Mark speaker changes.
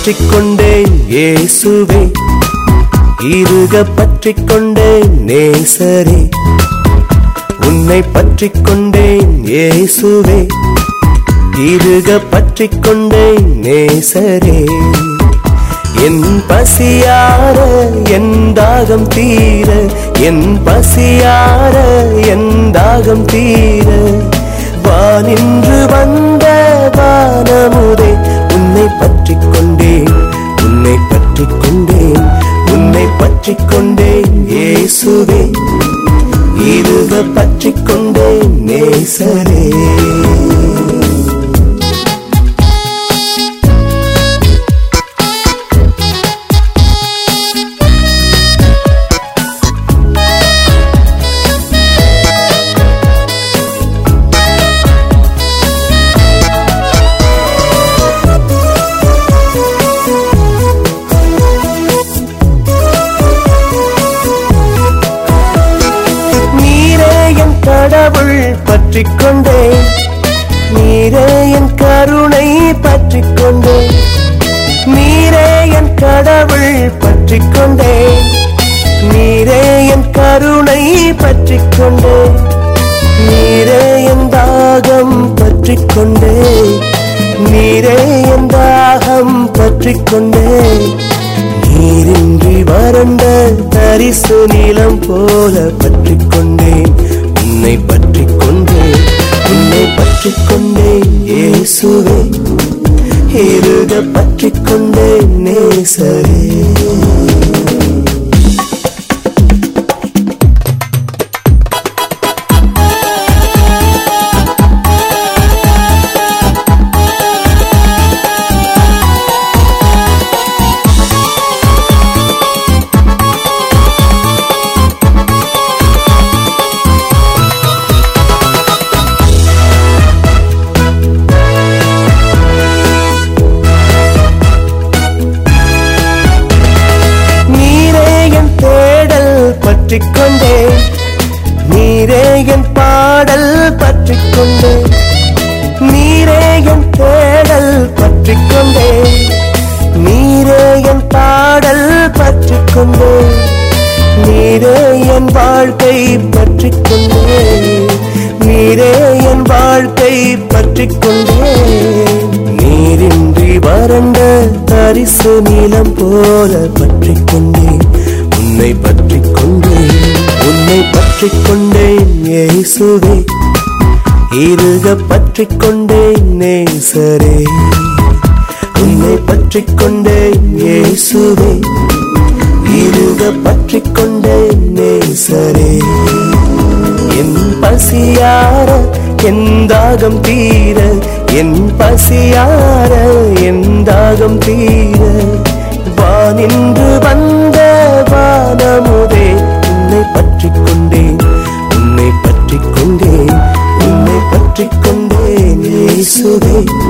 Speaker 1: பற்றிக் கொண்டேன் இயேசுவே இருக பற்றிக் கொண்டேன் நேசரே உன்னை பற்றிக் கொண்டேன் இயேசுவே இருக பற்றிக் கொண்டேன் நேசரே என் பசியார என் தாகம் தீர என் பசியார என் தாகம் தீர வானின்று வந்த வானமுதே உன்னை பற்றிக் கொண்டேன் உன்னை பற்றிக் கொண்டேன் உன்னை பற்றிக் கொண்டேன் இயேசுவே இருக பற்றிக் கொண்டேன் நேசரே நீரே என் கடவுள் பற்றிக் கொண்டேன் நீரே என் கருணை பற்றிக் கொண்டேன் நீரே என் கடவுள் பற்றிக் கொண்டேன் நீரே என் கருணை பற்றிக் கொண்டேன் நீரே என் தாகம் பற்றிக் கொண்டேன் நீரே என் தாகம் பற்றிக் கொண்டேன் நீரின்றி வறண்ட தரிசு நீளம் போல பற்றிக் கொண்டேன் உன்னை பற்றிக் கொண்டேன் உன்னை பற்றிக் கொண்டேன் இயேசுவே இருக பற்றிக் கொண்டேன் நேசரே நீரே என் தேடல் பற்றிக் கொண்டேன் நீரே என் பாடல் பற்றிக் கொண்டேன் நீரே என் தேடல் பற்றிக் கொண்டேன் நீரே என் பாடல் பற்றிக் கொண்டேன் நீரே என் வாழ்க்கை பற்றிக் கொண்டேன் நீரே என் வாழ்க்கை பற்றிக் கொண்டேன் நீரின்றி வறண்ட தரிசு நீளம் போல பற்றிக் கொண்டேன் உன்னை பற்றிக் கொண்டேன் உன்னை பற்றிக் கொண்டேன் இயேசுவே இருக பற்றிக் கொண்டேன் நேசரே உன்னை பற்றிக் கொண்டேன் இயேசுவே இருக பற்றிக் கொண்டேன் நேசரே என் பசியார என் தாகம் தீர என் பசியார என் தாகம் தீர வானின்று வந்த வானமுதே உன்னை பற்றிக் கொண்டேன் உன்னை பற்றிக் கொண்டேன் உன்னை பற்றிக் கொண்டேன் இயேசுவே